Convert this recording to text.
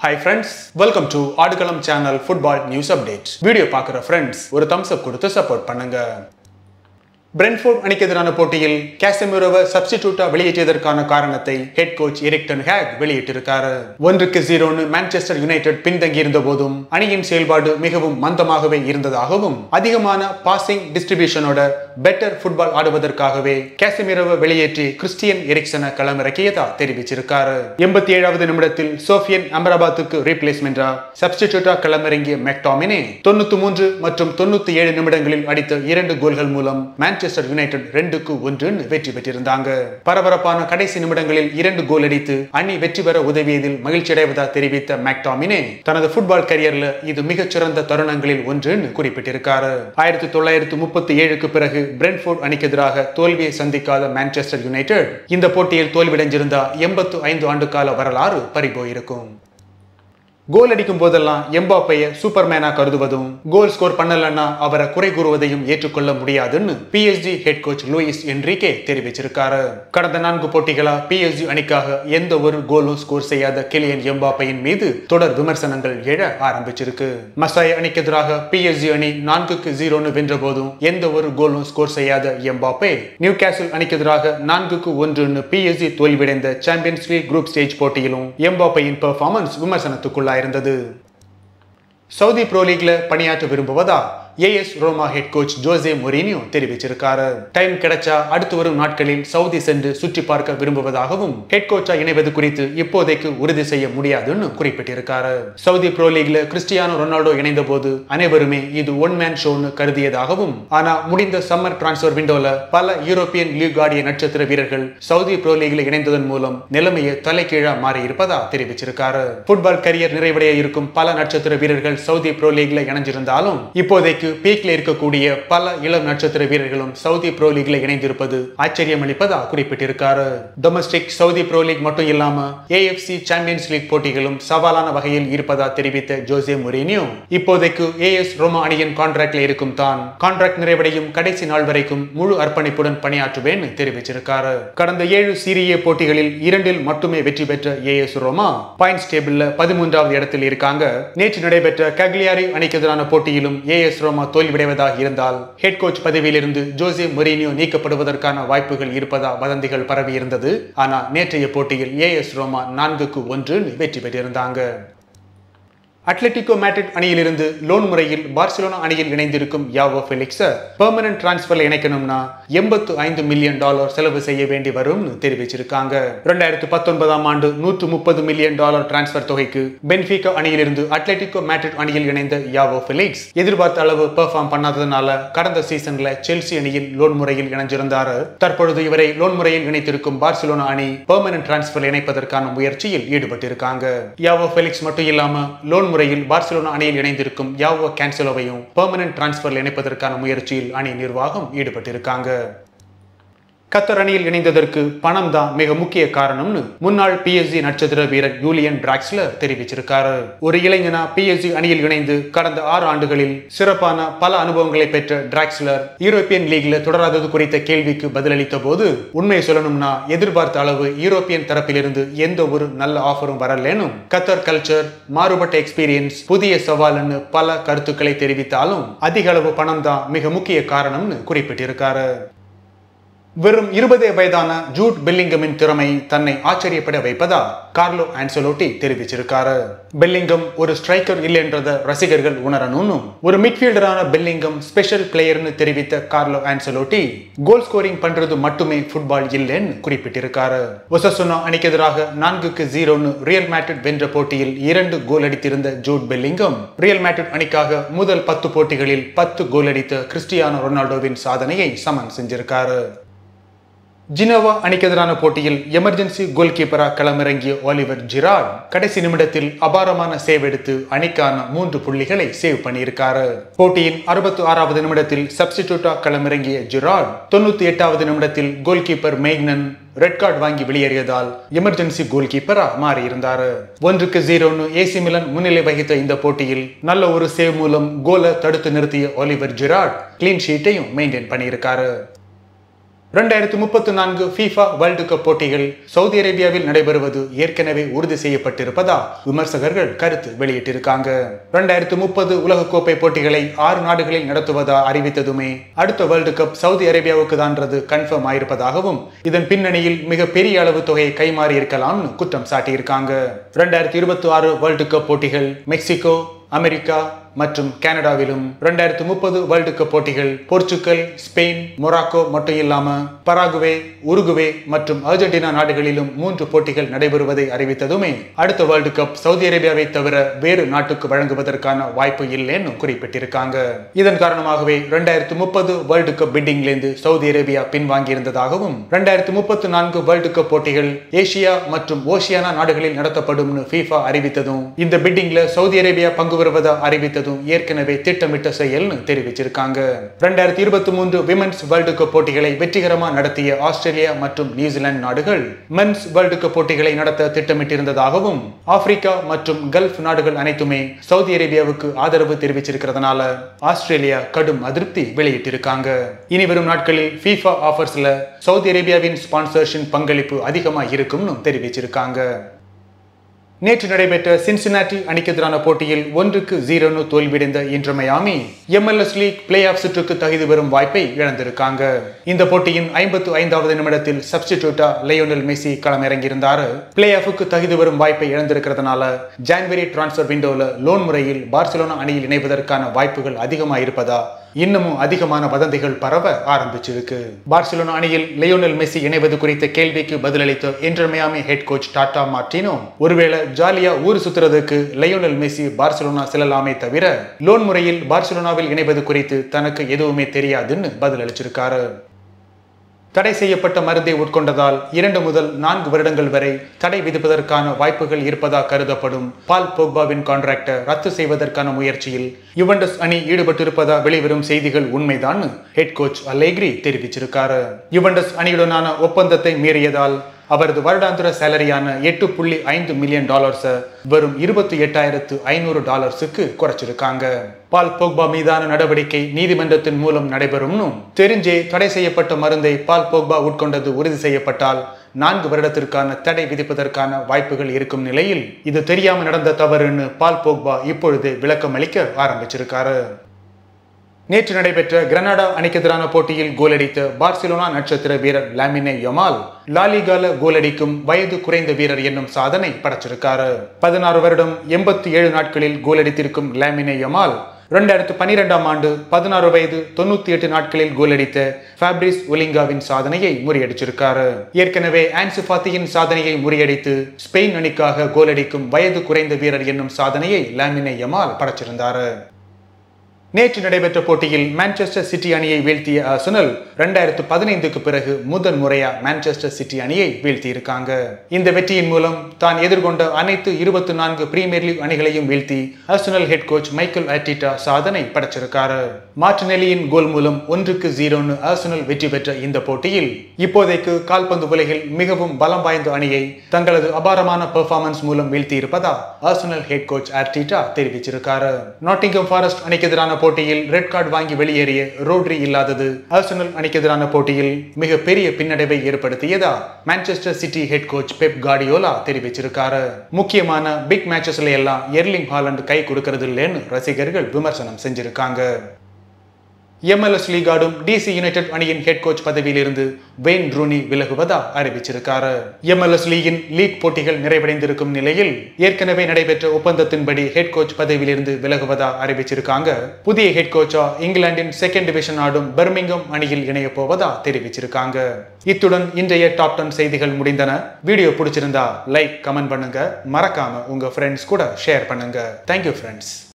hi friends welcome to Aadukalam channel football news update video பார்க்குற friends ஒரு thumbs up கொடுத்து support பண்ணுங்க Brentford அணிக்கு எதிரான போட்டியில் கேசமிரோவை சப்ஸ்டிடியூட்டா வெளியேற்றியதற்கான காரணத்தை head coach Erik ten Hag வெளியிட்டிருக்காரு ஒன்றுக்கு ஜீரோன்னு மான்செஸ்டர் யுனைடெட் பின்தங்கியிருந்த போதும் அணியின் செயல்பாடு மிகவும் மந்தமாகவே இருந்ததாகவும் அதிகமான பாசிங் டிஸ்ட்ரிபியூஷனோட பெட்டர் ஃபுட்பால் ஆடுவதற்காகவே கேசமிரோவை வெளியேற்றி கிறிஸ்டியன் எரிக்சனை களமிறக்கியதா தெரிவிச்சிருக்காரு எண்பத்தி ஏழாவது நிமிடத்தில் சோஃபியன் அமராபாத்துக்கு ரீப்ளேஸ்மெண்டா சப்ஸ்டிடியூட்டா களமிறங்கிய மெக்டாமினே தொண்ணூத்தி மூன்று மற்றும் தொண்ணூத்தி ஏழு நிமிடங்களில் அடித்த இரண்டு கோல்கள் மூலம் மான்செஸ்டர் யுனைடெட் ரெண்டுக்கு ஒன்றுன்னு வெற்றி பெற்றிருந்தாங்க பரபரப்பான கடைசி நிமிடங்களில் இரண்டு கோல் அடித்து அணி வெற்றி பெற உதவியதில் மகிழ்ச்சி அடைவதா தெரிவித்த மேக்டாமினே தனது ஃபுட்பால் கரியர்ல இது மிகச்சிறந்த தருணங்களில் ஒன்றுன்னு குறிப்பிட்டிருக்காரு ஆயிரத்தி தொள்ளாயிரத்தி முப்பத்தி ஏழுக்கு பிறகு பிரென்ஃபோர்ட் அணிக்கு எதிராக தோல்வியை சந்திக்காத மான்செஸ்டர் யுனைடெட் இந்த போட்டியில் தோல்வியடைஞ்சிருந்தா எண்பத்து ஐந்து ஆண்டு கால வரலாறு பறிபோயிருக்கும் கோல் அடிக்கும் போதெல்லாம் எம்பாப்பைய சூப்பர்மேனா கருதுவதும் கோல் ஸ்கோர் பண்ணலன்னா அவரை குறை கூறுவதையும் ஏற்றுக்கொள்ள முடியாதுன்னு PSG head coach Luis Enrique தெரிவிச்சிருக்காரு கடந்த நான்கு போட்டிகளா பிஎஸ்ஜி அணிக்காக எந்த ஒரு கோலும் ஸ்கோர் செய்யாத கிலியன் எம்பாப்பையின் மீது தொடர் விமர்சனங்கள் எழ ஆரம்பிச்சிருக்கு மசாய் அணிக்கு எதிராக பிஎஸ்ஜி அணி நான்குக்கு ஜீரோன்னு வென்ற போதும் எந்த ஒரு கோலும் ஸ்கோர் செய்யாத எம்பாப்பே நியூ கேசல் அணிக்கு எதிராக நான்குக்கு ஒன்றுன்னு பிஎஸ்ஜி தோல்வியடைந்த சாம்பியன்ஸ் லீக் குரூப் ஸ்டேஜ் போட்டியிலும் எம்பாப்பையின் பெர்ஃபார்மன்ஸ் விமர்சனத்துக்குள்ளாக இருந்தது சவுதி ப்ரோ லீக்ல பணியாற்ற விரும்புவதா AS Roma head coach Jose Mourinho தெரிவிச்சிருக்காரு டைம் கிடைச்சா அடுத்து வரும் நாட்களில் சவுதி சென்று சுற்றி பார்க்க விரும்புவதாகவும் ஹெட் கோச்சா இணைவது குறித்து இப்போதைக்கு உறுதி செய்ய முடியாதுன்னு குறிப்பிட்டிருக்காரு சவுதி ப்ரோ லீக்ல கிறிஸ்டியானோ ரொனால்டோ இணைந்த போது அனைவருமே இது ஒன் மேன் ஷோன்னு கருதியதாகவும் ஆனா முடிந்த சம்மர் டிரான்ஸ்பர் விண்டோல பல யூரோப்பியன் லீக் ஆடிய நட்சத்திர வீரர்கள் சவுதி ப்ரோ லீக்ல இணைந்ததன் மூலம் நிலைமையை தலைகீழா மாறி இருப்பதா தெரிவிச்சிருக்காரு ஃபுட்பால் கரியர் நிறைவடைய இருக்கும் பல நட்சத்திர வீரர்கள் சவுதி ப்ரோ லீக்ல இணைஞ்சிருந்தாலும் இப்போதைக்கு இப்போதைக்கு பீக்ல இருக்கக்கூடிய பல இளம் நட்சத்திர வீரர்களும் சவுதி ப்ரோ லீக்ல இணைந்திருப்பது ஆச்சரியம் அளிப்பதா குறிப்பிட்டிருக்காரு டொமஸ்டிக் சவுதி ப்ரோ லீக் மட்டும் இல்லாம ஏஎஃப்சி சாம்பியன்ஸ் லீக் போட்டிகளும் சவாலான வகையில் இருப்பதா தெரிவித்த ஜோசே மொரீனியோ இப்போதைக்கு ஏஎஸ் ரோமா அணியின் கான்ட்ராக்ட்ல இருக்கும் தான் கான்ட்ராக்ட் நிறைவடையும் கடைசி நாள் வரைக்கும் முழு அர்ப்பணிப்புடன் பணியாற்றுவேன் தெரிவிச்சிருக்காரு கடந்த ஏழு சீரிய போட்டிகளில் இரண்டில் மட்டுமே வெற்றி பெற்ற ஏஎஸ் ரோமா பாயிண்ட்ஸ் டேபிள்ல பதிமூன்றாவது இடத்தில் இருக்காங்க நேற்று நடைபெற்ற கக்லியாரி அணிக்கு எதிரான போட்டியிலும் ஏஎஸ் ரோமா தோல்வியடைவதாக இருந்தால் ஹெட் கோச் பதவியிலிருந்து ஜோசே மொரீனியோ நீக்கப்படுவதற்கான வாய்ப்புகள் இருப்பதா வதந்திகள் பரவி இருந்தது ஆனா நேற்றைய போட்டியில் ஏஎஸ் ரோமா நான்குக்கு ஒன்று வெற்றி பெற்றிருந்தாங்க அட்லெட்டிகோ மேட்ரிட் அணியிலிருந்து லோன் முறையில் பார்சிலோனா அணியில் இணைந்திருக்கும் யாவோ ஃபெலிக்ஸ பெர்மனன்ட் டிரான்ஸ்பர்ல இணைக்கணும்னா எண்பத்து ஐந்து மில்லியன் டாலர் செலவு செய்ய வேண்டி வரும்னு தெரிவிச்சிருக்காங்க ரெண்டாயிரத்து பத்தொன்பதாம் ஆண்டு நூற்று முப்பது மில்லியன் டாலர் டிரான்ஸ்பர் தொகைக்கு பென்ஃபிகா அணியிலிருந்து அட்லெட்டிகோ மேட்ரிட் அணியில் இணைந்த யாவோ ஃபெலிக்ஸ் எதிர்பார்த்த அளவு பெர்ஃபார்ம் பண்ணாததுனால கடந்த சீசன்ல செல்சி அணியில் லோன் முறையில் இணைஞ்சிருந்தாரு தற்பொழுது இவரை லோன் முறையில் இணைத்திருக்கும் பார்சிலோனா அணி பெர்மனன்ட் டிரான்ஸ்பர் இணைப்பதற்கான முயற்சியில் ஈடுபட்டிருக்காங்க யாவோ ஃபெலிக்ஸ் மட்டும் இல்லாம லோன் முறையில் பார்சிலோனா அணியில் இணைந்திருக்கும் யாவோ கேன்சலோவையும் பெர்மனன்ட் டிரான்ஸ்பரில் இணைப்பதற்கான முயற்சியில் அணி நிர்வாகம் ஈடுபட்டிருக்காங்க கத்தர் அணியில் இணைந்ததற்கு பணம் தான் மிக முக்கிய காரணம்னு முன்னாள் பிஎஸ்ஜி நட்சத்திர வீரர் யூலியன் டிராக்ஸ்லர் தெரிவிச்சிருக்காரு ஒரு இளைஞனா பிஎஸ்ஜி அணியில் இணைந்து கடந்த ஆறு ஆண்டுகளில் சிறப்பான பல அனுபவங்களை பெற்ற டிராக்ஸ்லர் யூரோப்பியன் லீக்ல தொடராதது குறித்த கேள்விக்கு பதிலளித்த போது உண்மையை சொல்லணும்னா எதிர்பார்த்த அளவு யூரோப்பியன் தரப்பிலிருந்து எந்த ஒரு நல்ல ஆஃபரும் வரலனும் கத்தர் கல்ச்சர் மாறுபட்ட எக்ஸ்பீரியன்ஸ் புதிய சவால்னு பல கருத்துக்களை தெரிவித்தாலும் அதிக அளவு பணம் தான் மிக முக்கிய காரணம்னு குறிப்பிட்டிருக்காரு வெறும் இருபதே வயதான ஜூட் பெல்லிங்கமின் திறமை தன்னை ஆச்சரியப்பட வைப்பதா கார்லோ ஆன்சலோட்டி தெரிவிச்சிருக்காரு பெல்லிங்கம் ஒரு ஸ்ட்ரைக்கர் இல்லைன்றத ரசிகர்கள் உணரணும்னு ஒரு மிட்ஃபீல்டரான பெல்லிங்கம் ஸ்பெஷல் பிளேயர்னு தெரிவித்த கார்லோ ஆன்சலோட்டி கோல் ஸ்கோரிங் பண்றது மட்டுமே ஃபுட்பால் இல்லைன்னு குறிப்பிட்டிருக்காரு ஒசசுனா அணிக்கு எதிராக நான்குக்கு ஜீரோன்னு ரியல் மேட்ரிட் வென்ற போட்டியில் இரண்டு கோல் அடித்திருந்த ஜூட் பெல்லிங்கம் ரியல் மேட்ரிட் அணிக்காக முதல் பத்து போட்டிகளில் பத்து கோல் அடித்த கிறிஸ்டியானோ ரொனால்டோவின் சாதனையை சமன் செஞ்சிருக்காரு ஜினோவா அணிக்கு எதிரான போட்டியில் எமர்ஜென்சி கோல் கீப்பரா களமிறங்கிய ஆலிவர் ஜிராட் கடைசி நிமிடத்தில் அபாரமான சேவ் எடுத்து அணிக்கான மூன்று புள்ளிகளை சேவ் பண்ணியிருக்காரு போட்டியின் அறுபத்தி ஆறாவது நிமிடத்தில் சப்ஸ்டிடியூட்டா களமிறங்கிய ஜிராட் தொண்ணூத்தி எட்டாவது நிமிடத்தில் கோல் கீப்பர் மெய்னன் ரெட் கார்டு வாங்கி வெளியேறியதால் எமர்ஜென்சி கோல் கீப்பரா மாறி இருந்தாரு ஒன்றுக்கு ஜீரோன்னு ஏசி மிலன் முன்னிலை வகித்த இந்த போட்டியில் நல்ல ஒரு சேவ் மூலம் கோலை தடுத்து நிறுத்திய ஒலிவர் ஜிராட் கிளீன் ஷீட்டையும் மெயின்டைன் பண்ணியிருக்காரு ரெண்டாயிரத்து முப்பத்து நான்கு FIFA வேர்ல்டு கப் போட்டிகள் சவுதி அரேபியாவில் நடைபெறுவது ஏற்கனவே உறுதி செய்யப்பட்டிருப்பதா விமர்சகர்கள் கருத்து வெளியிட்டிருக்காங்க ரெண்டாயிரத்து முப்பது உலகக்கோப்பை போட்டிகளை ஆறு நாடுகளில் நடத்துவதா அறிவித்ததுமே அடுத்த வேர்ல்டு கப் சவுதி அரேபியாவுக்கு தான்றது கன்ஃபார்ம் ஆயிருப்பதாகவும் இதன் பின்னணியில் மிக பெரிய அளவு தொகையை கைமாறி இருக்கலாம்னு குற்றம் சாட்டியிருக்காங்க ரெண்டாயிரத்தி இருபத்தி ஆறு வேர்ல்டு கப் போட்டிகள் மெக்சிகோ அமெரிக்கா மற்றும் கனடாவிலும் ரெண்டாயிரத்து முப்பது வேர்ல்டு கப் போட்டிகள் போர்ச்சுகல் ஸ்பெயின் மொராக்கோ மட்டும் இல்லாம பராகுவே உருகுவே மற்றும் அர்ஜென்டினா நாடுகளிலும் மூன்று போட்டிகள் நடைபெறுவதை அறிவித்ததுமே அடுத்த வேர்ல்டு கப் சவுதி அரேபியாவை தவிர வேறு நாட்டுக்கு வழங்குவதற்கான வாய்ப்பு இல்லைன்னு குறிப்பிட்டிருக்காங்க இதன் காரணமாகவே ரெண்டாயிரத்து முப்பது வேர்ல்டு கப் பிட்டிங்லேருந்து சவுதி அரேபியா பின்வாங்கியிருந்ததாகவும் ரெண்டாயிரத்து முப்பத்து நான்கு வேர்ல்டு கப் போட்டிகள் ஏசியா மற்றும் ஓசியானா நாடுகளில் நடத்தப்படும்னு FIFA அறிவித்ததும் இந்த பிட்டிங்ல சவுதி அரேபியா பங்கு பெறுவதா அறிவித்ததும் ஏற்கனவே திட்டமிட்ட செயல்னு தெரிவிச்சிருக்காங்க ரெண்டாயிரத்தி இருபத்தி மூன்று விமென்ஸ் வேர்ல்டு கப் போட்டிகளை வெற்றிகரமா நடத்திய ஆஸ்திரேலியா மற்றும் நியூசிலாந்து நாடுகள் மென்ஸ் வேர்ல்டு கப் போட்டிகளை நடத்த திட்டமிட்டிருந்ததாகவும் ஆப்பிரிக்கா மற்றும் கல்ஃப் நாடுகள் அனைத்துமே சவுதி அரேபியாவுக்கு ஆதரவு தெரிவிச்சிருக்கிறதுனால ஆஸ்திரேலியா கடும் அதிருப்தி வெளியிட்டிருக்காங்க இனி வரும் நாட்களில் FIFA ஆஃபர்ஸ்ல சவுதி அரேபியாவின் ஸ்பான்சர்ஷிப் பங்களிப்பு அதிகமா இருக்கும்னு தெரிவிச்சிருக்காங்க நேற்று நடைபெற்ற சின்சினாட்டி அணிக்கு எதிரான போட்டியில் ஒன்றுக்கு ஜீரோன்னு தோல்வியடைந்த இன்று Miami MLS league play off சுற்றுக்கு தகுதி பெறும் வாய்ப்பை இழந்திருக்காங்க இந்த போட்டியின் ஐம்பத்து ஐந்தாவது நிமிடத்தில் சப்ஸ்டிடியூட்டா லியோனல் மெஸ்ஸி களமிறங்கியிருந்தாரு பிளே ஆஃபுக்கு தகுதி பெறும் வாய்ப்பை இழந்திருக்கிறதுனால ஜான்வரி டிரான்ஸ்பர் விண்டோல லோன் முறையில் பார்சிலோனா அணியில் இணைவதற்கான வாய்ப்புகள் அதிகமாக இருப்பதா இன்னமும் அதிகமான வதந்திகள் பரவ ஆரம்பிச்சிருக்கு பார்சிலோனா அணியில் லியோனல் மெஸ்ஸி இணைவது குறித்த கேள்விக்கு பதிலளித்த Inter Miami head coach Tata Martino ஒருவேளை ஜாலியா ஊர் சுத்துறதுக்கு லியோனல் மெஸ்ஸி பார்சிலோனா செல்லலாமே தவிர லோன் முறையில் பார்சிலோனாவில் இணைவது குறித்து தனக்கு எதுவுமே தெரியாதுன்னு பதிலளிச்சிருக்காரு தடை செய்யப்பட்ட மருந்தை உட்கொண்டதால் இரண்டு முதல் நான்கு வருடங்கள் வரை தடை விதிப்பதற்கான வாய்ப்புகள் இருப்பதாக கருதப்படும் பால் போக்பாவின் கான்ட்ராக்டை ரத்து செய்வதற்கான முயற்சியில் யுவண்டஸ் அணி ஈடுபட்டிருப்பதா வெளிவரும் செய்திகள் உண்மைதான் ஹெட் கோச் அலேக்ரி தெரிவிச்சிருக்காரு யுவண்டஸ் அணியுடனான ஒப்பந்தத்தை மீறியதால் அவரது வருடாந்திர சேலரியான எட்டு புள்ளி ஐந்து மில்லியன் டாலர்ஸை வெறும் இருபத்தி எட்டாயிரத்து ஐநூறு டாலர்ஸுக்கு குறைச்சிருக்காங்க பால் போக்பா மீதான நடவடிக்கை நீதிமன்றத்தின் மூலம் நடைபெறும்னு தெரிஞ்சே தடை செய்யப்பட்ட மருந்தை பால் போக்பா உட்கொண்டது உறுதி செய்யப்பட்டால் நான்கு வருடத்திற்கான தடை விதிப்பதற்கான வாய்ப்புகள் இருக்கும் நிலையில் இது தெரியாம நடந்த தவறுன்னு பால் போக்பா இப்பொழுது விளக்கம் அளிக்க ஆரம்பிச்சிருக்காரு நேற்று நடைபெற்ற கிரனாடா அணிக்கு எதிரான போட்டியில் கோலடித்த பார்சிலோனா நட்சத்திர வீரர் லாமினே யமால் லாலிகால கோலடிக்கும் வயது குறைந்த வீரர் என்னும் சாதனை படைச்சிருக்காரு பதினாறு வருடம் எண்பத்தி ஏழு நாட்களில் கோலடித்திருக்கும் லாமினே யமால் ரெண்டாயிரத்து பன்னிரெண்டாம் ஆண்டு பதினாறு வயது தொண்ணூத்தி எட்டு நாட்களில் கோலடித்த ஃபேப்ரிஸ் ஒலிங்காவின் சாதனையை முறியடிச்சிருக்காரு ஏற்கனவே ஆன்சு ஃபாத்தியின் சாதனையை முறியடித்து ஸ்பெயின் அணிக்காக கோலடிக்கும் வயது குறைந்த வீரர் என்னும் சாதனையை லாமினே யமால் படைச்சிருந்தாரு நேற்று நடைபெற்ற போட்டியில் மான்செஸ்டர் சிட்டி அணியை வீழ்த்திய அர்சனல் ரெண்டாயிரத்து பதினைந்துக்கு பிறகு முதன் முறையா மான்செஸ்டர் சிட்டி அணியை வீழ்த்தியிருக்காங்க இந்த வெற்றியின் மூலம் தான் எதிர்கொண்ட அனைத்து இருபத்தி நான்கு பிரீமியர் லீக் அணிகளையும் வீழ்த்தி Arsenal head coach Michael Arteta சாதனை படைச்சிருக்காரு மார்டினெல்லியின் கோல் மூலம் ஒன்றுக்கு ஜீரோன்னு அர்சனல் வெற்றி பெற்ற இந்த போட்டியில் இப்போதைக்கு கால்பந்து உலகில் மிகவும் பலம் வாய்ந்த அணியை தங்களது அபாரமான பெர்ஃபார்மன்ஸ் மூலம் வீழ்த்தி இருப்பதா அர்சனல் ஹெட் கோச் அர்டிட்டா தெரிவிச்சிருக்காரு நாட்டிங்கம் ஃபாரஸ்ட் அணிக்கு எதிரான போட்டியில் ரெட் கார்டு வாங்கி வெளியேறிய ரோட்ரி இல்லாதது அர்சனல் அணிக்கு எதிரான போட்டியில் மிக பெரிய பின்னடைவை ஏற்படுத்தியதா Manchester City head coach Pep Guardiola தெரிவிச்சிருக்காரு முக்கியமான பிக் மேட்சஸ்ல எல்லாம் எர்லிங் ஹாலண்ட் கை கொடுக்கறது இல்லைன்னு ரசிகர்கள் விமர்சனம் செஞ்சிருக்காங்க எம்எல்எஸ் லீக் ஆடும் டிசி யுனைடெட் அணியின் ஹெட் கோச் பதவியிலிருந்து வெயின் ரூனி விலகுவதா அறிவிச்சிருக்காரு எம்எல்எஸ் லீகின் லீக் போட்டிகள் நிறைவடைந்திருக்கும் நிலையில் ஏற்கனவே நடைபெற்ற ஒப்பந்தத்தின்படி ஹெட் கோச் பதவியிலிருந்து விலகுவதா அறிவிச்சிருக்காங்க புதிய ஹெட் கோச்சா இங்கிலாந்தின் செகண்ட் டிவிஷன் ஆடும் பெர்மிங்கம் அணியில் இணைய போவதா தெரிவிச்சிருக்காங்க இத்துடன் இன்றைய டாப் டென் செய்திகள் முடிந்தன வீடியோ பிடிச்சிருந்தா லைக் கமெண்ட் பண்ணுங்க மறக்காம உங்க ஃப்ரெண்ட்ஸ் கூட ஷேர் பண்ணுங்க தேங்க்யூ ஃப்ரெண்ட்ஸ்